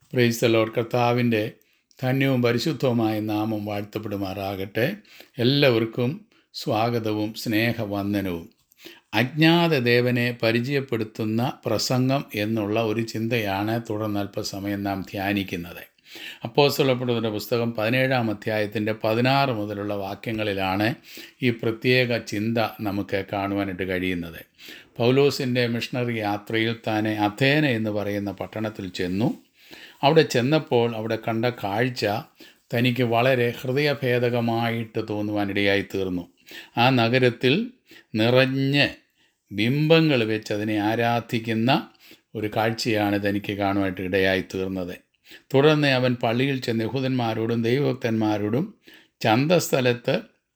price load കർത്താവിൻ്റെ ധന്യവും പരിശുദ്ധവുമായ നാമം വാഴ്ത്തപ്പെടുമാറാകട്ടെ എല്ലാവർക്കും സ്വാഗതവും സ്നേഹവന്ദനവും അജ്ഞാത ദേവനെ പരിചയപ്പെടുത്തുന്ന പ്രസംഗം എന്നുള്ള ഒരു ചിന്തയാണ് തുടർന്ന് അല്പസമയം നാം ധ്യാനിക്കുന്നത് അപ്പോസ്തലപ്പെടുന്ന പുസ്തകം പതിനേഴാം അധ്യായത്തിൻ്റെ പതിനാറ് മുതലുള്ള വാക്യങ്ങളിലാണ് ഈ പ്രത്യേക ചിന്ത നമുക്ക് കാണുവാനായിട്ട് കഴിയുന്നത് പൗലോസിൻ്റെ മിഷണറി യാത്രയിൽ താനെ അഥേന എന്ന് പറയുന്ന പട്ടണത്തിൽ ചെന്നു അവിടെ ചെന്നപ്പോൾ അവിടെ കണ്ട കാഴ്ച തനിക്ക് വളരെ ഹൃദയഭേദകമായിട്ട് തോന്നുവാനിടയായി തീർന്നു ആ നഗരത്തിൽ നിറഞ്ഞ് ബിംബങ്ങൾ വെച്ച് അതിനെ ആരാധിക്കുന്ന ഒരു കാഴ്ചയാണ് തനിക്ക് കാണുവാനായിട്ട് ഇടയായി തീർന്നത് തുടർന്ന് അവൻ പള്ളിയിൽ ചെന്ന് യഹൂദന്മാരോടും ദൈവഭക്തന്മാരോടും ചന്തസ്ഥലത്ത്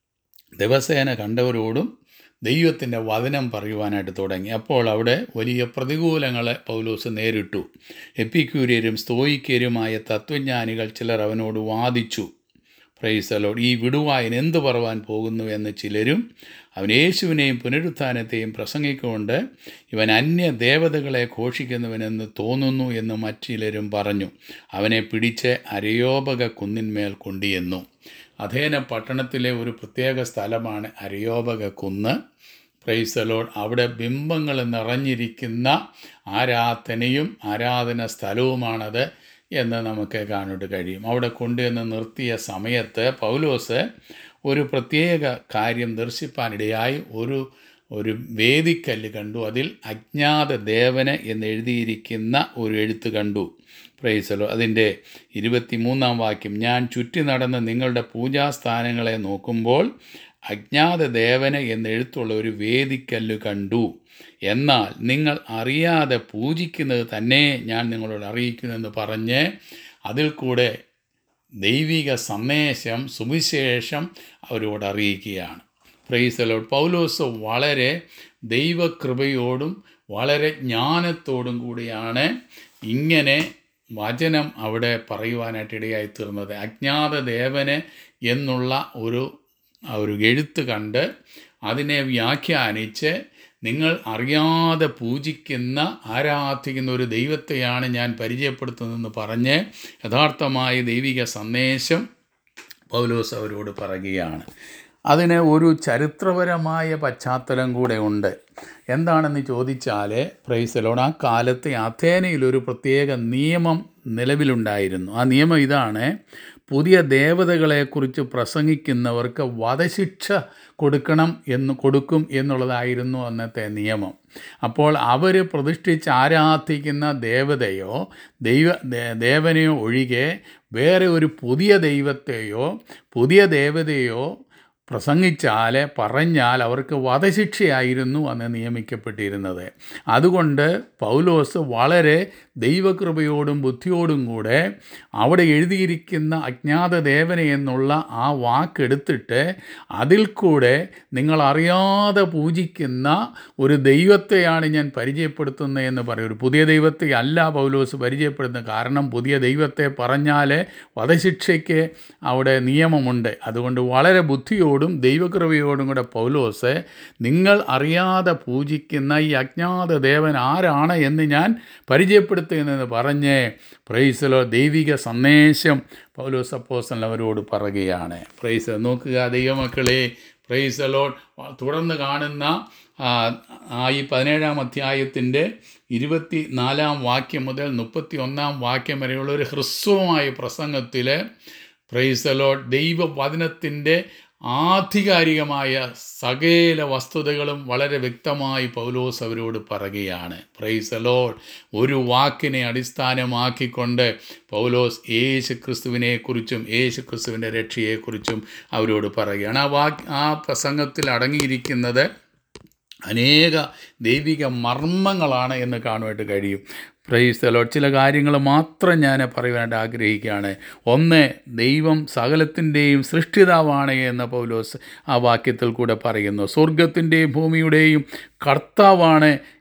ദിവസേന കണ്ടവരോടും ദൈവത്തിൻ്റെ വചനം പറയുവാനായിട്ട് തുടങ്ങി അപ്പോൾ അവിടെ വലിയ പ്രതികൂലങ്ങളെ പൗലോസ് നേരിട്ടു എപ്പിക്യൂര്യരും സ്തോയിക്കരുമായ തത്വജ്ഞാനികൾ ചിലർ അവനോട് വാദിച്ചു പ്രൈസലോട് ഈ വിടുവായൻ എന്തു പറവാൻ പോകുന്നു എന്ന് ചിലരും അവൻ യേശുവിനെയും പുനരുത്ഥാനത്തെയും പ്രസംഗിക്കൊണ്ട് ഇവൻ അന്യ ദേവതകളെ ഘോഷിക്കുന്നവനെന്ന് തോന്നുന്നു എന്ന് മറ്റിലരും പറഞ്ഞു അവനെ പിടിച്ച് അരയോപക കുന്നിന്മേൽ കൊണ്ടിയെന്നു അധേന പട്ടണത്തിലെ ഒരു പ്രത്യേക സ്ഥലമാണ് അരയോപക കുന്ന് പ്രൈസലോഡ് അവിടെ ബിംബങ്ങൾ നിറഞ്ഞിരിക്കുന്ന ആരാധനയും ആരാധന സ്ഥലവുമാണത് എന്ന് നമുക്ക് കാണാനായിട്ട് കഴിയും അവിടെ കൊണ്ടുവന്ന് നിർത്തിയ സമയത്ത് പൗലോസ് ഒരു പ്രത്യേക കാര്യം ദർശിപ്പാനിടയായി ഒരു ഒരു വേദിക്കല്ല് കണ്ടു അതിൽ അജ്ഞാത ദേവന് എന്ന് എഴുതിയിരിക്കുന്ന ഒരു എഴുത്ത് കണ്ടു പ്രൈസലോ അതിൻ്റെ ഇരുപത്തിമൂന്നാം വാക്യം ഞാൻ ചുറ്റി നടന്ന് നിങ്ങളുടെ പൂജാസ്ഥാനങ്ങളെ നോക്കുമ്പോൾ അജ്ഞാത ദേവന് എന്ന് എഴുത്തുള്ള ഒരു വേദിക്കല്ല് കണ്ടു എന്നാൽ നിങ്ങൾ അറിയാതെ പൂജിക്കുന്നത് തന്നെ ഞാൻ നിങ്ങളോട് അറിയിക്കുന്നെന്ന് പറഞ്ഞ് അതിൽ കൂടെ ദൈവിക സന്ദേശം സുവിശേഷം അവരോട് അറിയിക്കുകയാണ് പ്രൈസലോട് പൗലോസ് വളരെ ദൈവകൃപയോടും വളരെ ജ്ഞാനത്തോടും കൂടിയാണ് ഇങ്ങനെ വചനം അവിടെ പറയുവാനായിട്ട് ഇടയായി തീർന്നത് അജ്ഞാത ദേവന് എന്നുള്ള ഒരു ഒരു എഴുത്ത് കണ്ട് അതിനെ വ്യാഖ്യാനിച്ച് നിങ്ങൾ അറിയാതെ പൂജിക്കുന്ന ആരാധിക്കുന്ന ഒരു ദൈവത്തെയാണ് ഞാൻ പരിചയപ്പെടുത്തുന്നതെന്ന് പറഞ്ഞ് യഥാർത്ഥമായ ദൈവിക സന്ദേശം പൗലോസ് അവരോട് പറയുകയാണ് അതിന് ഒരു ചരിത്രപരമായ പശ്ചാത്തലം കൂടെ ഉണ്ട് എന്താണെന്ന് ചോദിച്ചാൽ പ്രൈസലോൺ ആ കാലത്ത് അഥേനയിൽ ഒരു പ്രത്യേക നിയമം നിലവിലുണ്ടായിരുന്നു ആ നിയമം ഇതാണ് പുതിയ ദേവതകളെക്കുറിച്ച് പ്രസംഗിക്കുന്നവർക്ക് വധശിക്ഷ കൊടുക്കണം എന്ന് കൊടുക്കും എന്നുള്ളതായിരുന്നു അന്നത്തെ നിയമം അപ്പോൾ അവർ പ്രതിഷ്ഠിച്ച് ആരാധിക്കുന്ന ദേവതയോ ദൈവ ദേവനെയോ ഒഴികെ വേറെ ഒരു പുതിയ ദൈവത്തെയോ പുതിയ ദേവതയോ പ്രസംഗിച്ചാൽ പറഞ്ഞാൽ അവർക്ക് വധശിക്ഷയായിരുന്നു അന്ന് നിയമിക്കപ്പെട്ടിരുന്നത് അതുകൊണ്ട് പൗലോസ് വളരെ ദൈവകൃപയോടും ബുദ്ധിയോടും കൂടെ അവിടെ എഴുതിയിരിക്കുന്ന അജ്ഞാത ദേവന എന്നുള്ള ആ വാക്കെടുത്തിട്ട് അതിൽ കൂടെ നിങ്ങൾ അറിയാതെ പൂജിക്കുന്ന ഒരു ദൈവത്തെയാണ് ഞാൻ പരിചയപ്പെടുത്തുന്നത് എന്ന് പറയും ഒരു പുതിയ ദൈവത്തെ അല്ല പൗലോസ് പരിചയപ്പെടുന്നത് കാരണം പുതിയ ദൈവത്തെ പറഞ്ഞാൽ വധശിക്ഷയ്ക്ക് അവിടെ നിയമമുണ്ട് അതുകൊണ്ട് വളരെ ബുദ്ധിയോടും ദൈവത്തോടും ദൈവകൃപയോടും കൂടെ പൗലോസ് നിങ്ങൾ അറിയാതെ പൂജിക്കുന്ന ഈ അജ്ഞാത ദേവൻ ആരാണ് എന്ന് ഞാൻ പരിചയപ്പെടുത്തുന്നതെന്ന് പറഞ്ഞ് പ്രൈസലോ ദൈവിക സന്ദേശം പൗലോസ് അപ്പോസൻ അവരോട് പറയുകയാണ് പ്രൈസ് നോക്കുക ദൈവമക്കളെ പ്രൈസലോ തുടർന്ന് കാണുന്ന ആ ഈ പതിനേഴാം അധ്യായത്തിൻ്റെ ഇരുപത്തി നാലാം വാക്യം മുതൽ മുപ്പത്തി ഒന്നാം വാക്യം വരെയുള്ള ഒരു ഹ്രസ്വമായ പ്രസംഗത്തിൽ പ്രൈസലോ ദൈവവചനത്തിൻ്റെ ആധികാരികമായ സകല വസ്തുതകളും വളരെ വ്യക്തമായി പൗലോസ് അവരോട് പറയുകയാണ് പ്രൈസലോൾ ഒരു വാക്കിനെ അടിസ്ഥാനമാക്കിക്കൊണ്ട് പൗലോസ് യേശു ക്രിസ്തുവിനെക്കുറിച്ചും യേശു ക്രിസ്തുവിൻ്റെ രക്ഷയെക്കുറിച്ചും അവരോട് പറയുകയാണ് ആ വാക്ക് ആ പ്രസംഗത്തിൽ അടങ്ങിയിരിക്കുന്നത് അനേക ദൈവിക മർമ്മങ്ങളാണ് എന്ന് കാണുവാനായിട്ട് കഴിയും പ്രൈസ്തലോ ചില കാര്യങ്ങൾ മാത്രം ഞാൻ പറയുവാനായിട്ട് ആഗ്രഹിക്കുകയാണ് ഒന്ന് ദൈവം സകലത്തിൻ്റെയും സൃഷ്ടിതാവാണ് എന്ന് പൗലോസ് ആ വാക്യത്തിൽ കൂടെ പറയുന്നു സ്വർഗത്തിൻ്റെയും ഭൂമിയുടെയും കർത്താവാണ്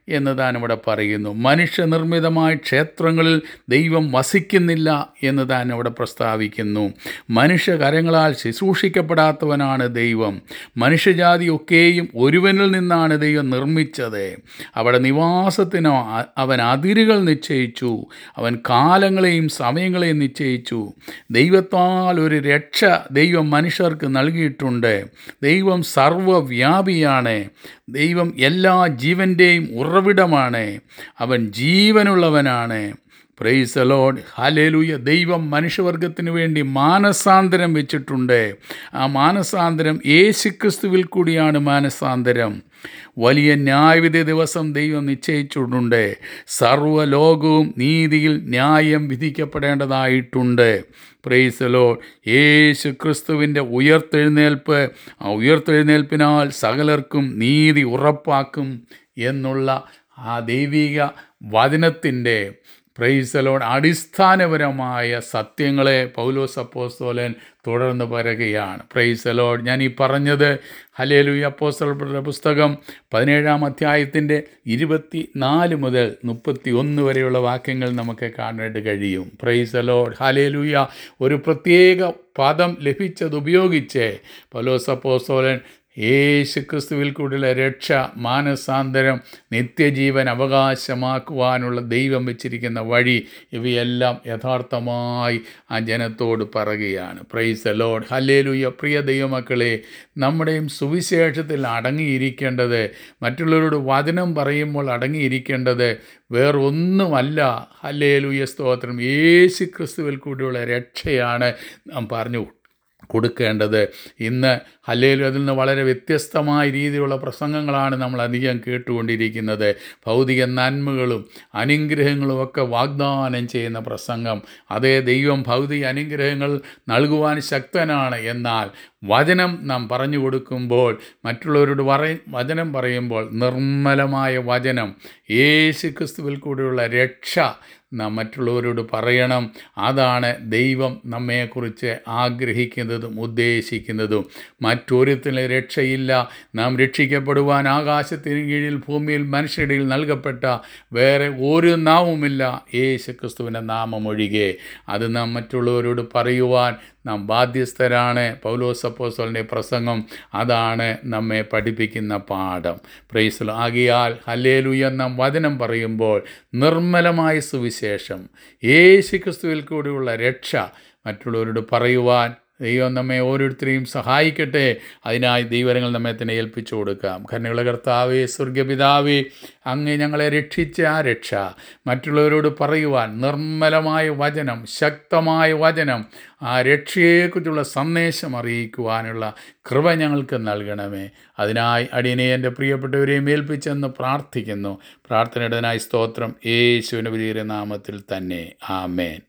എന്ന് താൻ ഇവിടെ പറയുന്നു മനുഷ്യനിർമ്മിതമായ ക്ഷേത്രങ്ങളിൽ ദൈവം വസിക്കുന്നില്ല എന്ന് താൻ ഇവിടെ പ്രസ്താവിക്കുന്നു മനുഷ്യകരങ്ങളാൽ ശുശ്രൂഷിക്കപ്പെടാത്തവനാണ് ദൈവം മനുഷ്യജാതി ഒക്കെയും ഒരുവനിൽ നിന്നാണ് ദൈവം നിർമ്മിച്ചത് അവിടെ നിവാസത്തിന് അ- അവൻ അതിരുകൾ നിശ്ചയിച്ചു അവൻ കാലങ്ങളെയും സമയങ്ങളെയും നിശ്ചയിച്ചു ദൈവത്താൽ ഒരു രക്ഷ ദൈവം മനുഷ്യർക്ക് നൽകിയിട്ടുണ്ട് ദൈവം സർവവ്യാപിയാണ് ദൈവം എല്ലാ ജീവൻ്റെയും ഉറവിടമാണ് അവൻ ജീവനുള്ളവനാണ് പ്രൈസ് ലോഡ് ഹലേലൂയ ദൈവം മനുഷ്യവർഗത്തിന് വേണ്ടി മാനസാന്തരം വെച്ചിട്ടുണ്ട് ആ മാനസാന്തരം യേശുക്രിസ്തുവിൽ കൂടിയാണ് മാനസാന്തരം വലിയ ന്യായവിധി ദിവസം ദൈവം നിശ്ചയിച്ചിട്ടുണ്ട് സർവ്വലോകവും നീതിയിൽ ന്യായം വിധിക്കപ്പെടേണ്ടതായിട്ടുണ്ട് പ്രൈസ് ലോഡ് യേശു ക്രിസ്തുവിൻ്റെ ഉയർത്തെഴുന്നേൽപ്പ് ആ ഉയർത്തെഴുന്നേൽപ്പിനാൽ സകലർക്കും നീതി ഉറപ്പാക്കും എന്നുള്ള ആ ദൈവിക വചനത്തിൻ്റെ പ്രൈസലോൺ അടിസ്ഥാനപരമായ സത്യങ്ങളെ പൗലോസ് അപ്പോസ്തോലൻ തുടർന്ന് പറയുകയാണ് പ്രൈസലോഡ് ഞാൻ ഈ പറഞ്ഞത് ഹലേലു അപ്പോസ്തലരുടെ പുസ്തകം പതിനേഴാം അധ്യായത്തിൻ്റെ ഇരുപത്തി നാല് മുതൽ മുപ്പത്തി ഒന്ന് വരെയുള്ള വാക്യങ്ങൾ നമുക്ക് കാണാനായിട്ട് കഴിയും പ്രൈസലോഡ് ഹലേലുയ ഒരു പ്രത്യേക പദം ലഭിച്ചത് ഉപയോഗിച്ച് പൗലോസ് അപ്പോസ്തോലൻ യേശു ക്രിസ്തുവിൽ കൂടിയുള്ള രക്ഷ മാനസാന്തരം നിത്യജീവൻ അവകാശമാക്കുവാനുള്ള ദൈവം വെച്ചിരിക്കുന്ന വഴി ഇവയെല്ലാം യഥാർത്ഥമായി ആ ജനത്തോട് പറയുകയാണ് പ്രൈസ് ലോഡ് ഹല്ലേലൂയ പ്രിയ ദൈവമക്കളെ നമ്മുടെയും സുവിശേഷത്തിൽ അടങ്ങിയിരിക്കേണ്ടത് മറ്റുള്ളവരോട് വചനം പറയുമ്പോൾ അടങ്ങിയിരിക്കേണ്ടത് വേറൊന്നുമല്ല ഹല്ലേലൂയ സ്തോത്രം യേശു ക്രിസ്തുവിൽ കൂടിയുള്ള രക്ഷയാണ് നാം പറഞ്ഞു കൊടുക്കേണ്ടത് ഇന്ന് ഹല്ലേലും അതിൽ നിന്ന് വളരെ വ്യത്യസ്തമായ രീതിയിലുള്ള പ്രസംഗങ്ങളാണ് നമ്മൾ അധികം കേട്ടുകൊണ്ടിരിക്കുന്നത് ഭൗതിക നന്മകളും അനുഗ്രഹങ്ങളും ഒക്കെ വാഗ്ദാനം ചെയ്യുന്ന പ്രസംഗം അതേ ദൈവം ഭൗതിക അനുഗ്രഹങ്ങൾ നൽകുവാൻ ശക്തനാണ് എന്നാൽ വചനം നാം പറഞ്ഞു കൊടുക്കുമ്പോൾ മറ്റുള്ളവരോട് പറയ വചനം പറയുമ്പോൾ നിർമ്മലമായ വചനം യേശു ക്രിസ്തുവിൽ കൂടിയുള്ള രക്ഷ നാം മറ്റുള്ളവരോട് പറയണം അതാണ് ദൈവം നമ്മെക്കുറിച്ച് ആഗ്രഹിക്കുന്നതും ഉദ്ദേശിക്കുന്നതും മറ്റൊരുത്തിന് രക്ഷയില്ല നാം രക്ഷിക്കപ്പെടുവാൻ ആകാശത്തിന് കീഴിൽ ഭൂമിയിൽ മനുഷ്യരിൽ നൽകപ്പെട്ട വേറെ ഒരു നാമവുമില്ല യേശു ക്രിസ്തുവിൻ്റെ നാമം ഒഴികെ അത് നാം മറ്റുള്ളവരോട് പറയുവാൻ നാം ബാധ്യസ്ഥരാണ് പൗലോസപ്പോസലിൻ്റെ പ്രസംഗം അതാണ് നമ്മെ പഠിപ്പിക്കുന്ന പാഠം പ്രൈസൽ ആകിയാൽ ഹല്ലേലൂയ നാം വചനം പറയുമ്പോൾ നിർമ്മലമായ സുവിശേഷം യേശു ക്രിസ്തുവിൽ കൂടിയുള്ള രക്ഷ മറ്റുള്ളവരോട് പറയുവാൻ ദൈവം നമ്മെ ഓരോരുത്തരെയും സഹായിക്കട്ടെ അതിനായി ദൈവരങ്ങൾ നമ്മെ തന്നെ ഏൽപ്പിച്ചു കൊടുക്കാം കരുണയുള്ള കർത്താവേ സ്വർഗപിതാവേ അങ്ങ് ഞങ്ങളെ രക്ഷിച്ച ആ രക്ഷ മറ്റുള്ളവരോട് പറയുവാൻ നിർമ്മലമായ വചനം ശക്തമായ വചനം ആ രക്ഷയെക്കുറിച്ചുള്ള സന്ദേശം അറിയിക്കുവാനുള്ള കൃപ ഞങ്ങൾക്ക് നൽകണമേ അതിനായി അടിയനെ എൻ്റെ പ്രിയപ്പെട്ടവരെയും ഏൽപ്പിച്ചെന്ന് പ്രാർത്ഥിക്കുന്നു പ്രാർത്ഥനയുടേതിനായി സ്തോത്രം യേശുവിൻ്റെ വലിയ നാമത്തിൽ തന്നെ ആമേൻ